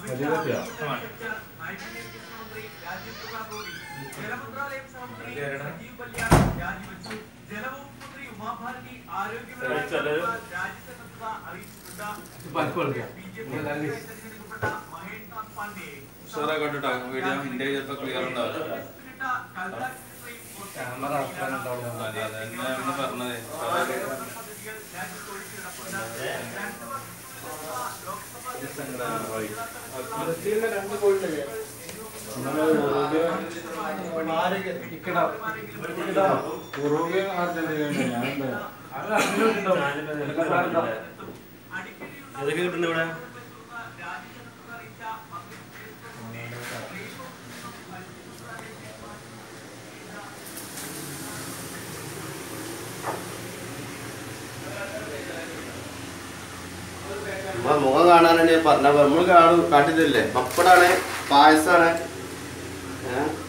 വലിയ കത്തിയാ ഉഷാറാ കണ്ടിട്ടോ വീഡിയോ ഇന്ത്യ ചിലപ്പോ ക്ലിയർ ഉണ്ടാവില്ല ക്യാമറ ആൾക്കാരുണ്ടാവും അതെ അതെ എന്നാണ് പറഞ്ഞത് ബ്രസീലിന് രണ്ട് ഗോളില്ലേ ഉറുഗ്വേ അർജന്റീന ഞാൻ ഏതൊക്കെ കിട്ടുന്നുണ്ട് ഇവിടെ നമ്മളെ മുഖം കാണാനാണ് പറഞ്ഞ നമ്മൾ കാണും കാട്ടിട്ടില്ലേ പപ്പടാണ് പായസാണ് ഏഹ്